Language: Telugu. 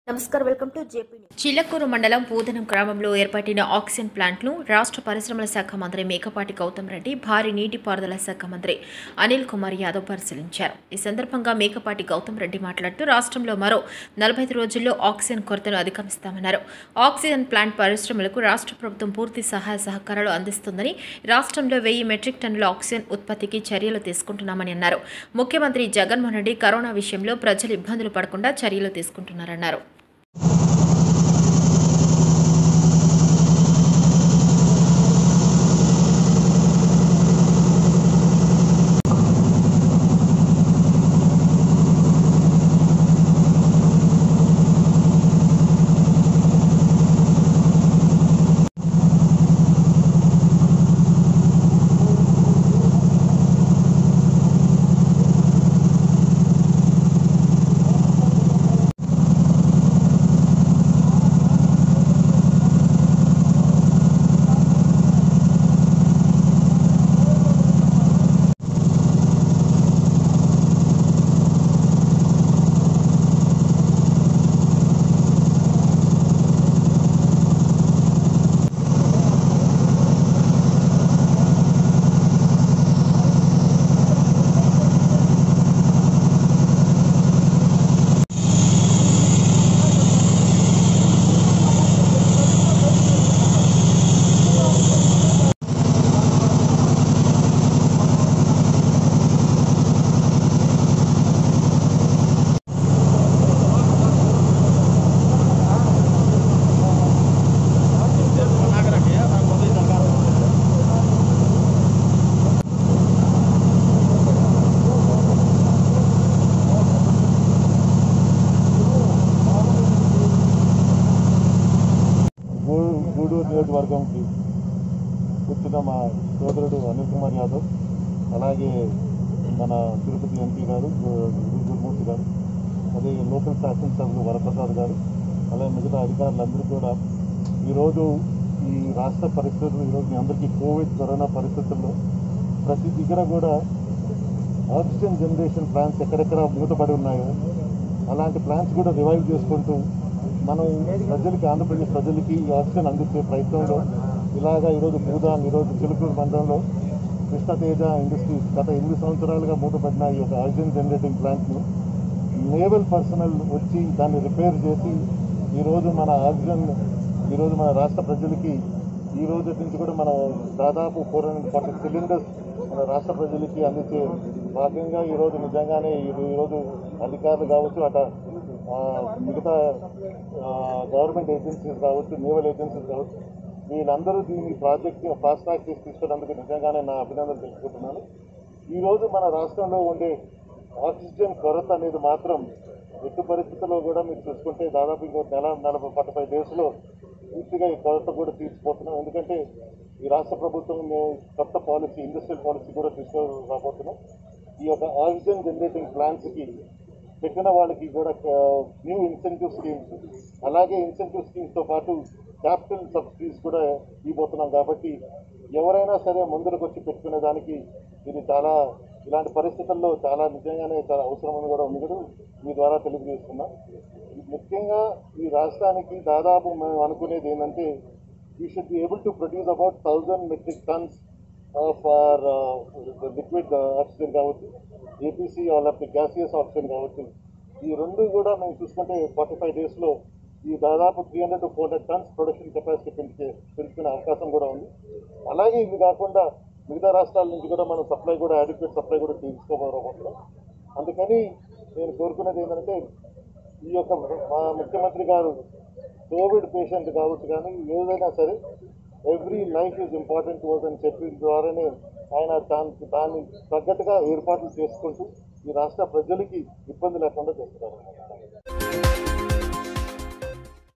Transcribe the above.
నమస్కారం welcome to JP news. Chillakuru మండలం పూదనం గ్రామంలో ఏర్పడిన ఆక్సిజన్ ప్లాంట్ను రాష్ట్ర పరిశ్రమల శాఖ మంత్రి మేకపాటి గౌతమ్ రెడ్డి భారీ నీటిపారుదల శాఖ మంత్రి అనిల్ కుమార్ యాదవ్ పరిశీలించారు ఈ సందర్భంగా మేకపాటి గౌతమ్ రెడ్డి మాట్లాడుతూ రాష్ట్రంలో మరో నలభై ఐదు రోజుల్లో ఆక్సిజన్ కొరతను అధిగమిస్తామన్నారు ఆక్సిజన్ ప్లాంట్ పరిశ్రమలకు రాష్ట్ర ప్రభుత్వం పూర్తి సహాయ సహకారాలు అందిస్తుందని రాష్ట్రంలో వెయ్యి మెట్రిక్ టన్నుల ఆక్సిజన్ ఉత్పత్తికి చర్యలు తీసుకుంటున్నామని అన్నారు ముఖ్యమంత్రి జగన్మోహన్ రెడ్డి కరోనా విషయంలో ప్రజలు ఇబ్బందులు పడకుండా చర్యలు తీసుకుంటున్నారన్నారు గూ- గూడూరు నియోజకవర్గంకి వచ్చిన మా సోదరుడు అనిల్ కుమార్ యాదవ్ అలాగే మన తిరుపతి ఎంపీ గారు గు- గురుమూర్తి గారు అదే లోకల్ శాసనసభ్యులు వరప్రసాద్ గారు అలాగే మిగతా అధికారులందరూ కూడా ఈరోజు ఈ రాష్ట్ర పరిస్థితులు ఈరోజు మీ అందరికీ కోవిడ్ కరోనా పరిస్థితుల్లో ప్రతి దగ్గర కూడా ఆక్సిజన్ జనరేషన్ ప్లాంట్స్ ఎక్కడెక్కడ మూతపడి ఉన్నాయో అలాంటి ప్లాంట్స్ కూడా రివైవ్ చేసుకుంటూ మనం ప్రజలకి ఆంధ్రప్రదేశ్ ప్రజలకి ఈ ఆక్సిజన్ అందించే ప్రయత్నంలో ఇలాగా ఈరోజు భూదాన్ ఈరోజు చిలుకూరు మండలంలో కృష్ణతేజ ఇండస్ట్రీస్ గత ఎనిమిది సంవత్సరాలుగా మూతపడిన ఈ యొక్క ఆక్సిజన్ జనరేటింగ్ ప్లాంట్ను నేవల్ పర్సనల్ వచ్చి దాన్ని రిపేర్ చేసి ఈరోజు మన ఆక్సిజన్ ఈరోజు మన రాష్ట్ర ప్రజలకి ఈ రోజు నుంచి కూడా మనం దాదాపు ఫోర్ హండ్రెడ్ ఫార్టీ సిలిండర్స్ మన రాష్ట్ర ప్రజలకి అందించే భాగంగా ఈరోజు నిజంగానే ఈ- ఈరోజు అధికారులు కావచ్చు అట ఆ, మిగతా గవర్నమెంట్ ఏజెన్సీస్ కావచ్చు నేవల్ ఏజెన్సీస్ కావచ్చు వీళ్ళందరూ దీన్ని ప్రాజెక్ట్ ఫాస్ట్ ట్రాక్ చేసి తీసుకున్నందుకు నిజంగానే నా అభినందనలు తెలుసుకుంటున్నాను ఈరోజు మన రాష్ట్రంలో ఉండే ఆక్సిజన్ కొరత అనేది మాత్రం ఎట్టి పరిస్థితుల్లో కూడా మీరు చూసుకుంటే దాదాపు ఇంకో నెల నలభై ఫార్టీ ఫైవ్ డేస్లో పూర్తిగా ఈ కొరత కూడా తీర్చిపోతున్నాం ఎందుకంటే ఈ రాష్ట్ర ప్రభుత్వం మేము కొత్త పాలసీ ఇండస్ట్రియల్ పాలసీ కూడా తీసుకురాబోతున్నాం ఈ యొక్క ఆక్సిజన్ జనరేటింగ్ ప్లాంట్స్కి పెట్టిన వాళ్ళకి కూడా న్యూ ఇన్సెంటివ్ స్కీమ్స్ అలాగే ఇన్సెంటివ్ స్కీమ్స్తో పాటు క్యాపిటల్ సబ్సిడీస్ కూడా ఇవ్వబోతున్నాం కాబట్టి ఎవరైనా సరే ముందుకు వచ్చి పెట్టుకునే దానికి ఇది చాలా ఇలాంటి పరిస్థితుల్లో చాలా నిజంగానే చాలా అవసరమని కూడా ఉంది కూడా మీ ద్వారా తెలియజేస్తున్నాం ముఖ్యంగా ఈ రాష్ట్రానికి దాదాపు మేము అనుకునేది ఏంటంటే we should be able to produce about thousand metric tons for liquid oxygen కావచ్చు ఏపీసీ లేకపోతే గ్యాసియస్ ఆక్సిజన్ కావచ్చు ఈ రెండు కూడా మేము చూసుకుంటే ఫార్టీ ఫైవ్ డేస్లో ఈ దాదాపు three hundred to four hundred tons production capacity పెంచే పెంచుకునే అవకాశం కూడా ఉంది అలాగే ఇవి కాకుండా మిగతా రాష్ట్రాల నుంచి కూడా మనం సప్లై కూడా అడిక్వేట్ సప్లై కూడా తీసుకోబోతున్నాం అందుకని నేను కోరుకునేది ఏంటంటే ఈ యొక్క మా ముఖ్యమంత్రి గారు కోవిడ్ పేషెంట్ కావచ్చు కానీ ఏదైనా సరే every life is important work అని చెప్పిన ద్వారానే ఆయన దాని దాన్ని తగ్గట్టుగా ఏర్పాట్లు చేసుకుంటూ ఈ రాష్ట్ర ప్రజలకి ఇబ్బంది లేకుండా చేస్తున్నారు